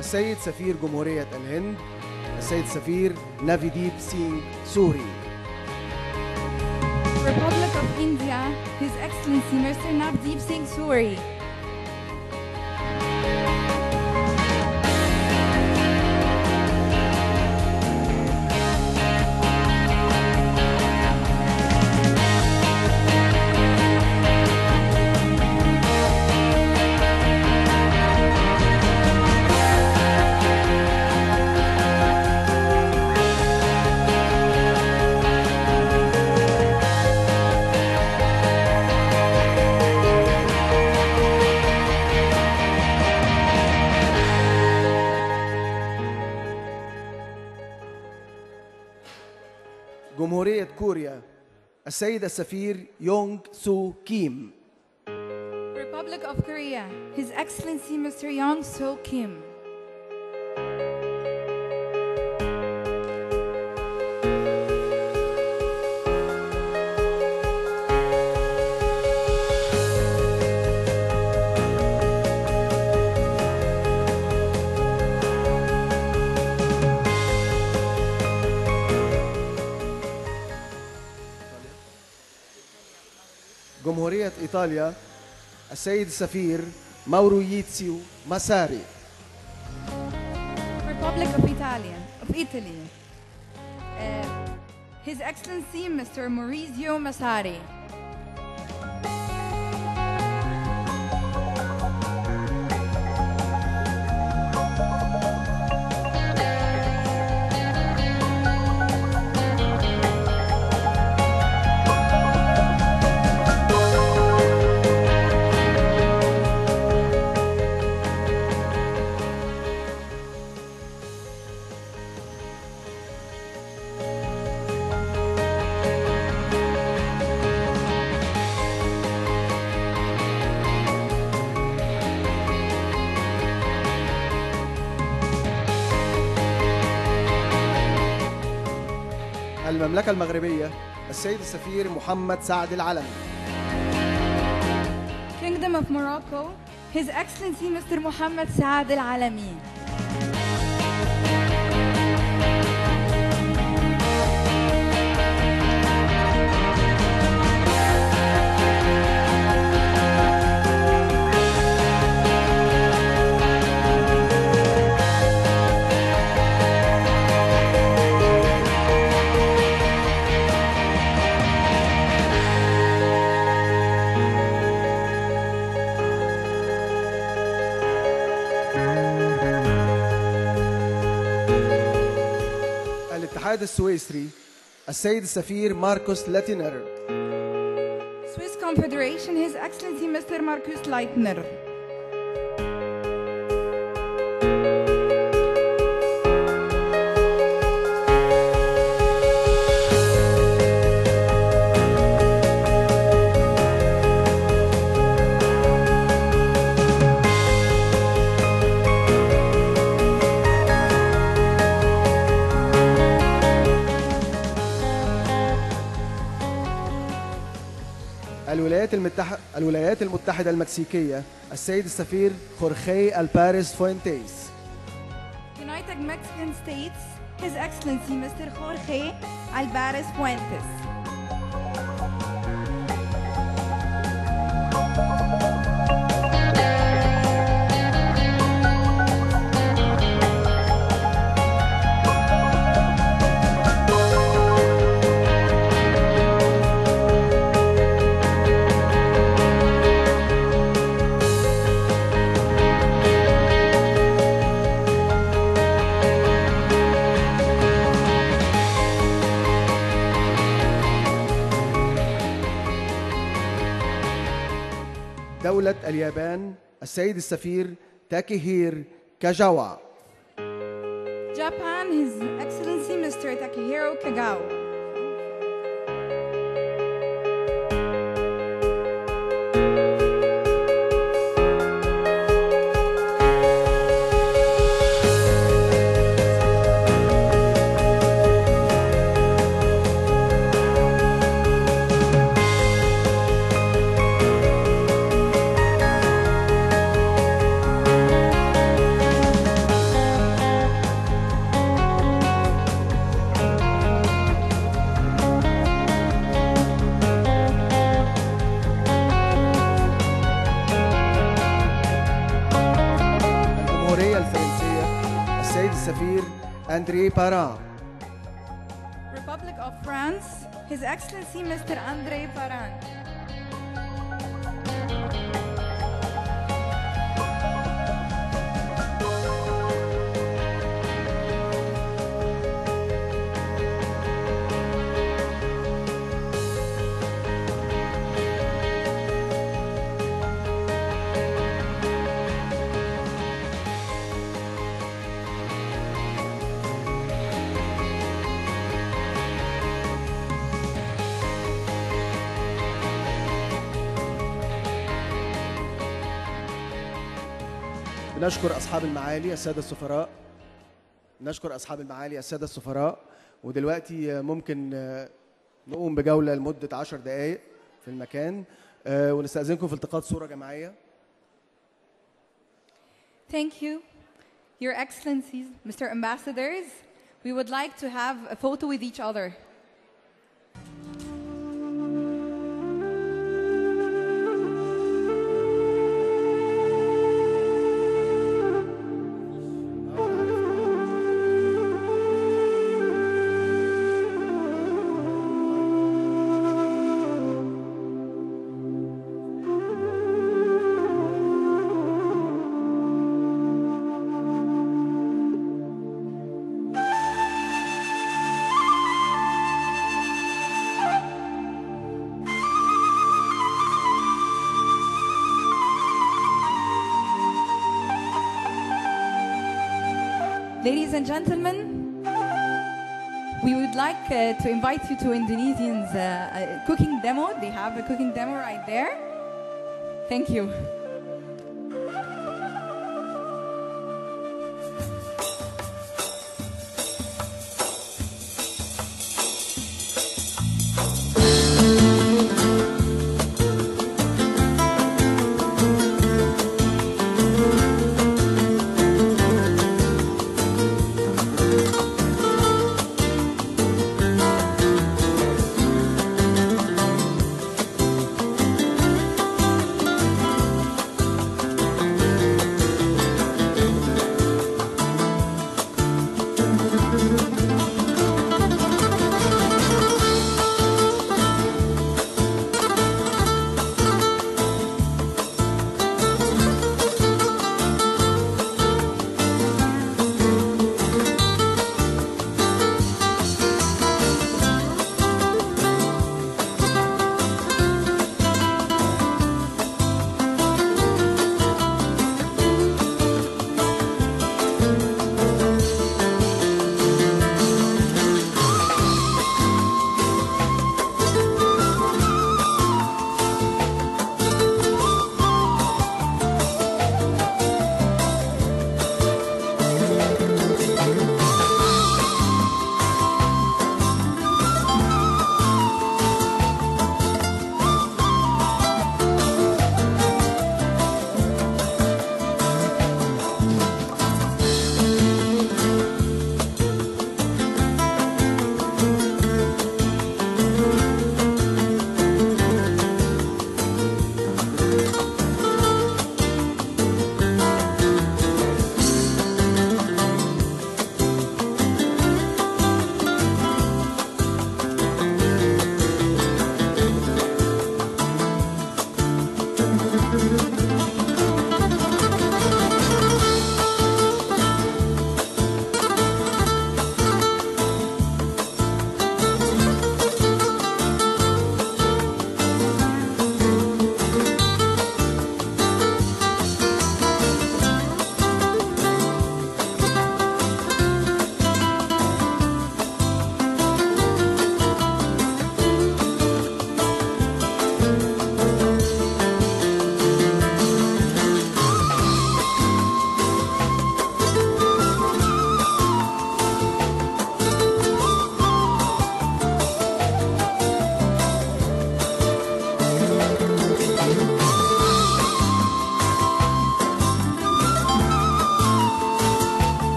السيد سفير جمهورية الهند السيد سفير نافيديب سينغ سوري Republic of India, His Excellency Mr. Navdeep Singh Suri. جمهورية كوريا السيد السفير يونغ سو كيم Republic of Korea, His Excellency Mr. Young So Kim. جمهورية إيطاليا السيد السفير ماورويتسيو ماساري Republic of Italia, of Italy. Uh, His Excellency Mr. Maurizio Massari. المملكة المغربية السيد السفير محمد سعد العلمي Kingdom of Morocco, His Excellency Mr. Mohammed Saad Al Alami. الاتحاد السويسري السيد السفير ماركوس لاتينر Swiss Confederation, His Excellency Mr. Markus Leitner. الولايات المتحدة الولايات المتحدة المكسيكية السيد السفير خورخي الباريس فوينتيز United Mexican States, His Excellency Mr. Jorge Alvarez Fuentes. دولة اليابان السيد السفير تاكيهير كاجاوا Japan, His Excellency Mr. Takehiro Kagawa. الجمهورية الفرنسية السيد السفير أندري بارا Republic of France, His Excellency Mr. Andrei Paran. نشكر أصحاب المعالي السادة السفراء نشكر أصحاب المعالي السادة السفراء ودلوقتي ممكن نقوم بجولة لمدة عشر دقايق في المكان ونستأذنكم في التقاط صورة جماعية Thank you, Your Excellencies, Mr. Ambassadors. We would like to have a photo with each other. Ladies and gentlemen, we would like uh, to invite you to Indonesian's uh, uh, cooking demo. They have a cooking demo right there. Thank you.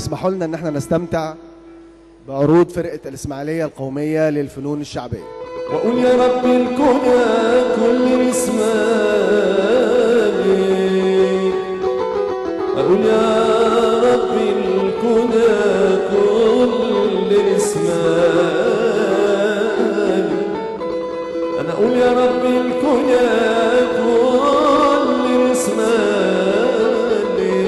اسمحوا لنا ان احنا نستمتع بعروض فرقة الإسماعيلية القومية للفنون الشعبية وقول يا رب الكون يا كل اسماني أقول يا رب الكون يا كل اسماني أنا أقول يا رب الكون يا كل اسماني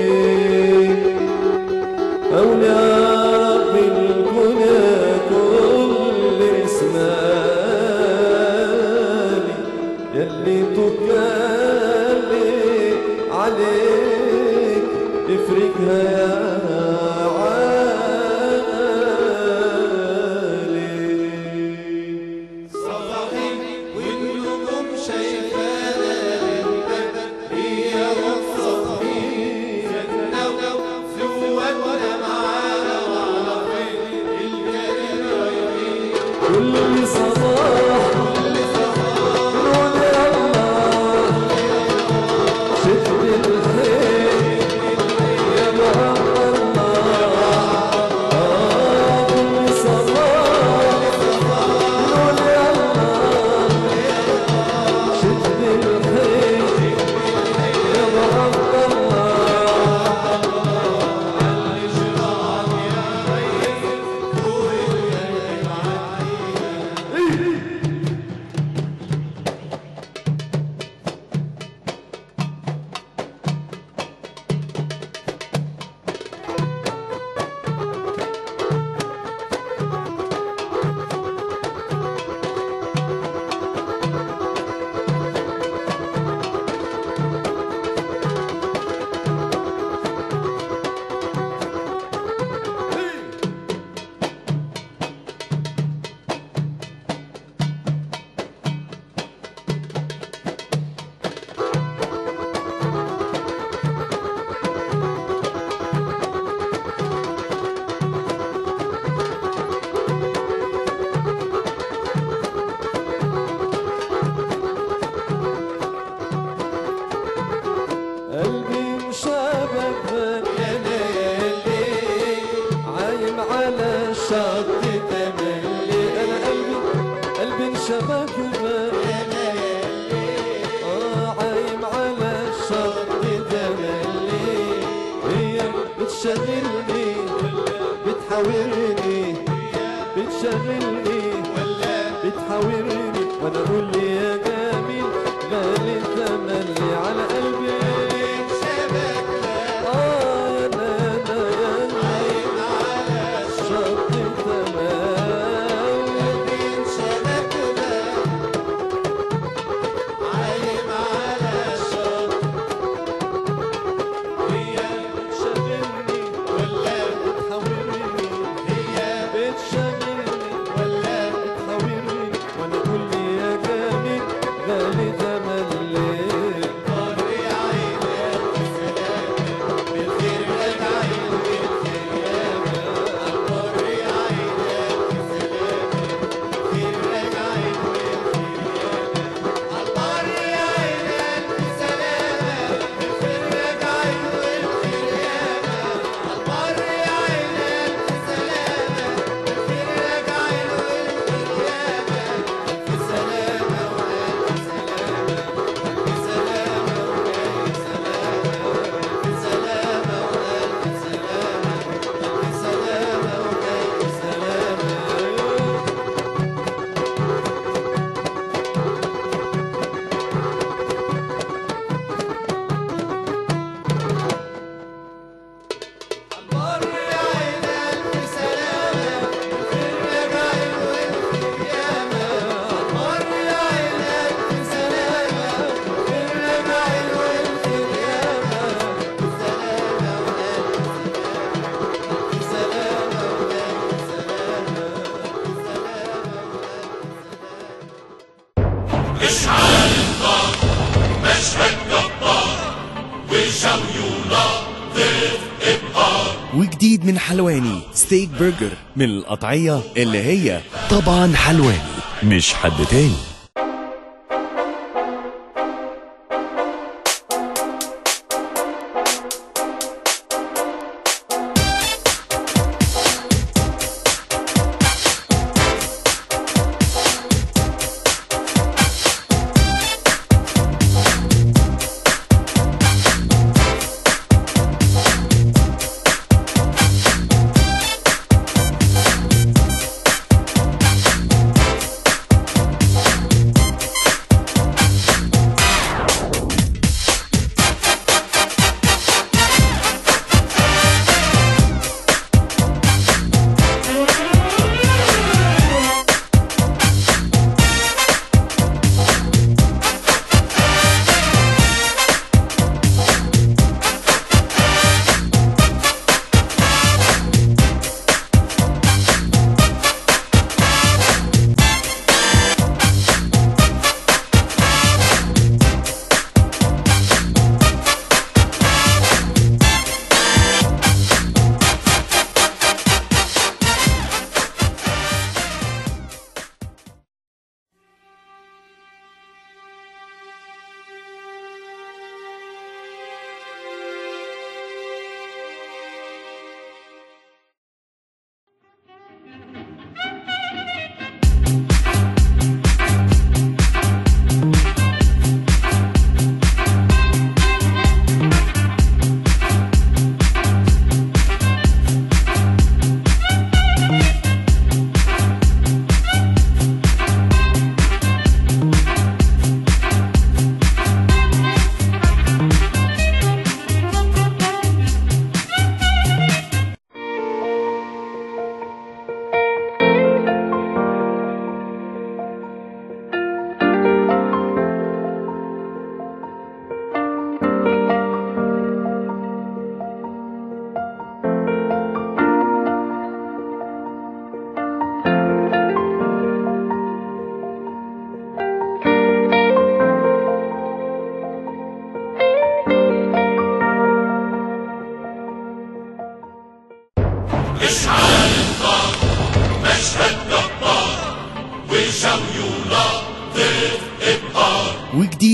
أقول يا رب الكون يا كل اسماني يلي تكالي عليك افرجها يا عالي والنجوم شايفانا للباب هي واقفة فينا وجودنا معانا وعلى فين الكريم رايحين كل صباح كل صباح نقول يا الله شد الخير يا محمد الله آه كل صباح نقول يا الله شد الخير يا محمد الله قلبي مشابك يا ليلي عايم على الشط تملي انا قلبي قلبي انشبك يا ليلي اه عايم على الشط تملي هي بتشغلني بتحاورني بتشغلني بتحاورني وانا اقول لي يا جميل غالي تملي على قلبي آه يا نانا يا نانا الشط تملي بتشغلني ولا بتحاورني هي بتشغلني ولا بتحاورني وانا اقول لي يا جميل غالي تملي وجديد من حلواني ستيك برجر من القطعية اللي هي طبعا حلواني مش حد تاني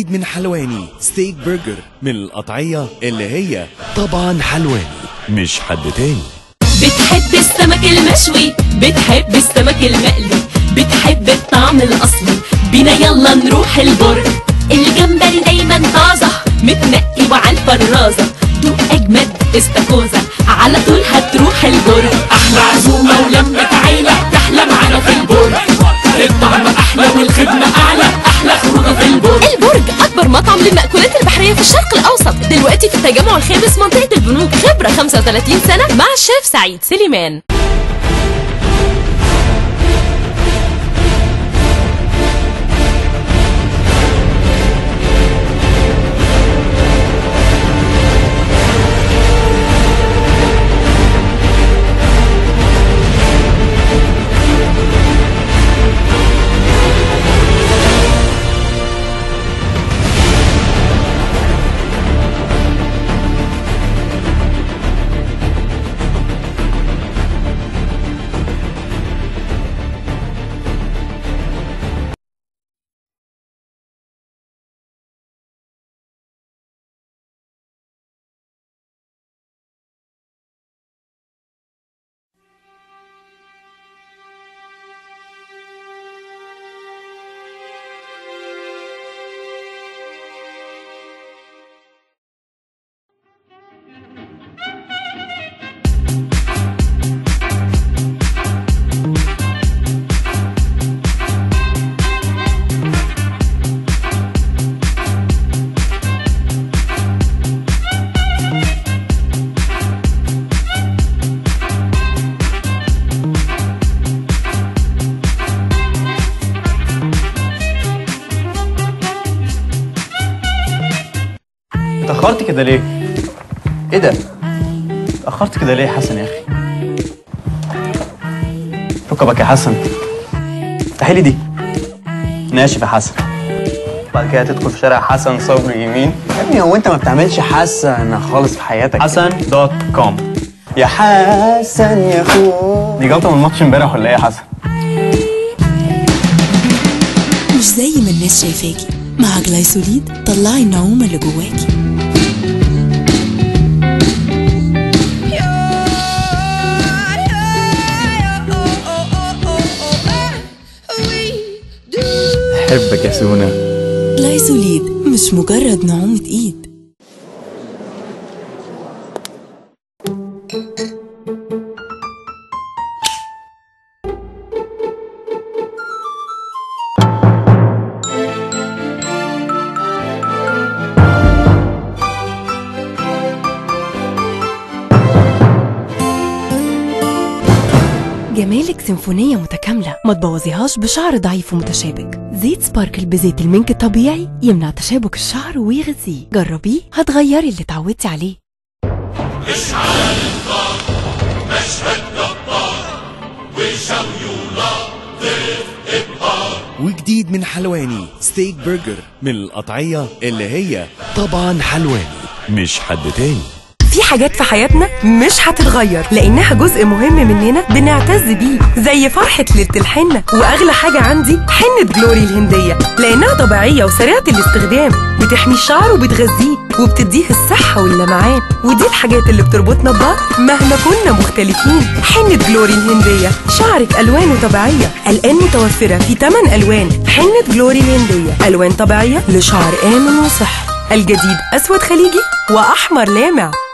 وجديد من حلواني ستيك برجر من القطعية اللي هي طبعا حلواني مش حد تاني بتحب السمك المشوي بتحب السمك المقلي بتحب الطعم الأصلي بينا يلا نروح البرج الجمبري دايما طازة متنقي وعلى الفرازة دوق أجمد استاكوزا على طول هتروح البرج أحلى عزومة ولمة عيلة تحلى معانا في البرج الطعم أحلى والخدمة أعلى أحلى خروجة في البرج البرج أكبر مطعم للمأكولات البحرية في الشرق الأوسط دلوقتي في التجمع الخامس منطقة البنوك خبرة 35 سنة مع الشيف سعيد سليمان اتأخرت كده ليه؟ ايه ده؟ اتأخرت كده ليه يا حسن يا اخي؟ ركبك يا حسن افتحي لي دي ناشف يا حسن بعد كده تدخل في شارع حسن صبري يمين يا ابني هو انت ما بتعملش حسن خالص في حياتك حسن دوت كوم يا حسن يا اخو دي جلطة من ماتش امبارح ولا ايه يا حسن؟ مش زي ما الناس شايفاكي مع جلايسوليد طلعي النعومة اللي جواكي احبك يا سونا جلايسوليد مش مجرد نعومة ايد جمالك سيمفونية متكاملة ما تبوظيهاش بشعر ضعيف ومتشابك زيت سباركل بزيت المنك الطبيعي يمنع تشابك الشعر ويغذيه جربيه هتغيري اللي اتعودتي عليه وجديد من حلواني ستيك برجر من القطعية اللي هي طبعا حلواني مش حد تاني في حاجات في حياتنا مش هتتغير لانها جزء مهم مننا بنعتز بيه زي فرحه ليله الحنه واغلى حاجه عندي حنه جلوري الهنديه لانها طبيعيه وسريعه الاستخدام بتحمي الشعر وبتغذيه وبتديه الصحه واللمعان ودي الحاجات اللي بتربطنا ببعض مهما كنا مختلفين حنه جلوري الهنديه شعرك الوانه طبيعيه الان متوفره في 8 الوان حنه جلوري الهنديه الوان طبيعيه لشعر امن وصحي الجديد اسود خليجي واحمر لامع